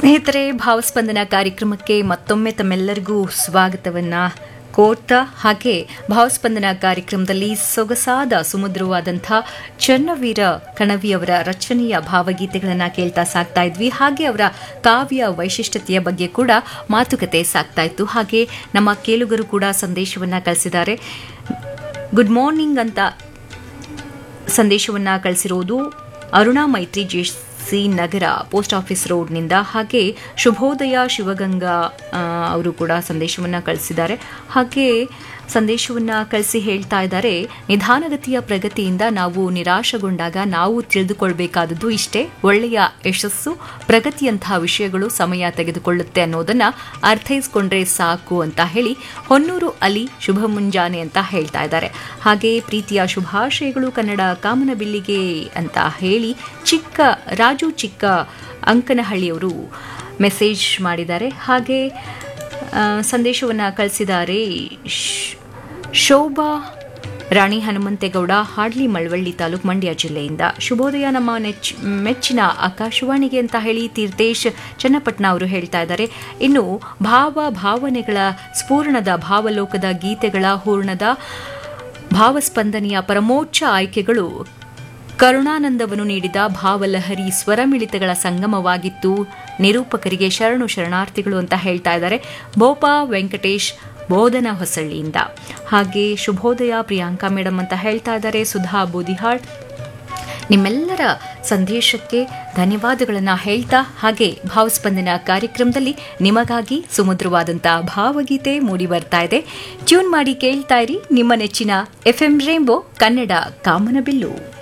ಸ್ನೇಹಿತರೆ ಭಾವಸ್ಪಂದನ ಕಾರ್ಯಕ್ರಮಕ್ಕೆ ಮತ್ತೊಮ್ಮೆ ತಮ್ಮೆಲ್ಲರಿಗೂ ಸ್ವಾಗತವನ್ನ ಕೋರ್ತಾ ಹಾಗೆ ಭಾವಸ್ಪಂದನ ಕಾರ್ಯಕ್ರಮದಲ್ಲಿ ಸೊಗಸಾದ ಸುಮಧುರವಾದಂಥ ಚನ್ನವೀರ ಕಣವಿಯವರ ರಚನೆಯ ಭಾವಗೀತೆಗಳನ್ನು ಕೇಳ್ತಾ ಸಾಕ್ತಾ ಇದ್ವಿ ಹಾಗೆ ಅವರ ಕಾವ್ಯ ವೈಶಿಷ್ಟ್ಯತೆಯ ಬಗ್ಗೆ ಕೂಡ ಮಾತುಕತೆ ಸಾಕ್ತಾ ಇತ್ತು ಹಾಗೆ ನಮ್ಮ ಕೇಳುಗರು ಕೂಡ ಸಂದೇಶವನ್ನ ಕಳಿಸಿದ್ದಾರೆ ಗುಡ್ ಮಾರ್ನಿಂಗ್ ಅಂತ ಸಂದೇಶವನ್ನ ಕಳಿಸಿರೋದು Aruna Maithri JC Nagar post office ರೋಡ್ನಿಂದ ಹಾಗೆ ಶುಭೋದಯ ಶಿವಗಂಗಾ ಆ, ಅವರು ಕೂಡ ಸಂದೇಶವನ್ನ ಕಳಿಸಿದ್ದಾರೆ ಹಾಗೆ ಸಂದೇಶವನ್ನ ಕಳಿಸಿ ಹೇಳ್ತಾ ಇದ್ದಾರೆ ನಿಧಾನಗತಿಯ ಪ್ರಗತಿಯಿಂದ ನಾವು ನಿರಾಶಗೊಂಡಾಗ ನಾವು ತಿಳಿದುಕೊಳ್ಬೇಕಾದದ್ದು ಇಷ್ಟೇ ಒಳ್ಳೆಯ ಯಶಸ್ಸು ಪ್ರಗತಿಯಂತಹ ವಿಷಯಗಳು ಸಮಯ ತೆಗೆದುಕೊಳ್ಳುತ್ತೆ ಅನ್ನೋದನ್ನ ಅರ್ಥೈಸ್ಕೊಂಡ್ರೆ ಸಾಕು ಅಂತ ಹೇಳಿ ಹೊನ್ನೂರು ಅಲಿ ಶುಭ ಮುಂಜಾನೆ ಅಂತ ಹೇಳ್ತಾ ಇದ್ದಾರೆ ಹಾಗೆ ಪ್ರೀತಿಯ ಶುಭಾಶಯಗಳು ಕನ್ನಡ ಕಾಮನಬಿಲ್ಲಿಗೆ ಅಂತ ಹೇಳಿ ಚಿಕ್ಕ ರಾಜು ಚಿಕ್ಕ ಅಂಕನಹಳ್ಳಿಯವರು ಮೆಸೇಜ್ ಮಾಡಿದ್ದಾರೆ ಹಾಗೆ ಸಂದೇಶವನ್ನು ಕಳಿಸಿದ್ದಾರೆ ಶ್- ಶೋಭಾ ರಾಣಿ ಹನುಮಂತೇಗೌಡ ಹಾಡ್ಲಿ ಮಳವಳ್ಳಿ ತಾಲೂಕು ಮಂಡ್ಯ ಜಿಲ್ಲೆಯಿಂದ ಶುಭೋದಯ ನಮ್ಮ ನೆಚ್ ಮೆಚ್ಚಿನ ಆಕಾಶವಾಣಿಗೆ ಅಂತ ಹೇಳಿ ತೀರ್ಥೇಶ್ ಚನ್ನಪಟ್ನ ಅವರು ಹೇಳ್ತಾ ಇದ್ದಾರೆ ಇನ್ನು ಭಾವ ಭಾವನೆಗಳ ಸ್ಫೂರ್ಣದ ಭಾವಲೋಕದ ಗೀತೆಗಳ ಹೂರ್ಣದ ಭಾವಸ್ಪಂದನೆಯ ಪರಮೋಚ್ಚ ಆಯ್ಕೆಗಳು ಕರುಣಾನಂದವನ್ನು ನೀಡಿದ ಭಾವಲಹರಿ ಸ್ವರಮಿಳಿತಗಳ ಸಂಗಮವಾಗಿತ್ತು ನಿರೂಪಕರಿಗೆ ಶರಣು ಶರಣಾರ್ಥಿಗಳು ಅಂತ ಹೇಳ್ತಾ ಇದ್ದಾರೆ ಬೋಪಾ ವೆಂಕಟೇಶ್ ಬೋಧನ ಹೊಸಳ್ಳಿಯಿಂದ ಹಾಗೆ ಶುಭೋದಯ ಪ್ರಿಯಾಂಕಾ ಮೇಡಮ್ ಅಂತ ಹೇಳ್ತಾ ಇದ್ದಾರೆ ಸುಧಾ ಬೂದಿಹಾಳ್ ನಿಮ್ಮೆಲ್ಲರ ಸಂದೇಶಕ್ಕೆ ಧನ್ಯವಾದಗಳನ್ನು ಹೇಳ್ತಾ ಹಾಗೆ ಭಾವಸ್ಪಂದನ ಕಾರ್ಯಕ್ರಮದಲ್ಲಿ ನಿಮಗಾಗಿ ಸುಮಧುರವಾದಂಥ ಭಾವಗೀತೆ ಮೂಡಿ ಬರ್ತಾ ಇದೆ ಟ್ಯೂನ್ ಮಾಡಿ ಕೇಳ್ತಾ ಇರಿ ನಿಮ್ಮ ನೆಚ್ಚಿನ ಎಫ್ ಎಂ ರೇಂಬೋ ಕನ್ನಡ ಕಾಮನಬಿಲ್ಲು